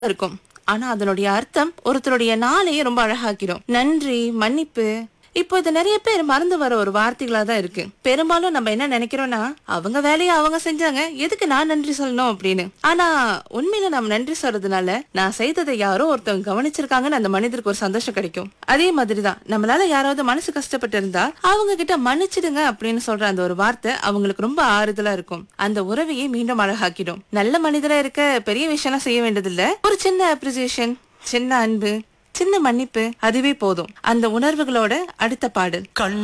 இருக்கும் ஆனா அதனுடைய அர்த்தம் ஒருத்தருடைய நாளையே ரொம்ப அழகாக்கிடும் நன்றி மன்னிப்பு இப்போ இது நிறைய பேர் மறந்து வர ஒரு வார்த்தைகளா தான் இருக்கு பெரும்பாலும் நம்ம என்ன நினைக்கிறோம்னா அவங்க வேலையை அவங்க செஞ்சாங்க எதுக்கு நான் நன்றி சொல்லணும் அப்படின்னு ஆனா உண்மையில நம்ம நன்றி சொல்றதுனால நான் செய்ததை யாரோ ஒருத்தவங்க கவனிச்சிருக்காங்கன்னு அந்த மனிதருக்கு ஒரு சந்தோஷம் கிடைக்கும் அதே மாதிரிதான் நம்மளால யாராவது மனசு கஷ்டப்பட்டு இருந்தா அவங்க கிட்ட மன்னிச்சிடுங்க அப்படின்னு சொல்ற அந்த ஒரு வார்த்தை அவங்களுக்கு ரொம்ப ஆறுதலா இருக்கும் அந்த உறவையே மீண்டும் அழகாக்கிடும் நல்ல மனிதரா இருக்க பெரிய விஷயம்லாம் செய்ய வேண்டியதில்ல ஒரு சின்ன அப்ரிசியேஷன் சின்ன அன்பு சின்ன மன்னிப்பு அதுவே போதும் அந்த உணர்வுகளோட அடுத்த பாடல் கண்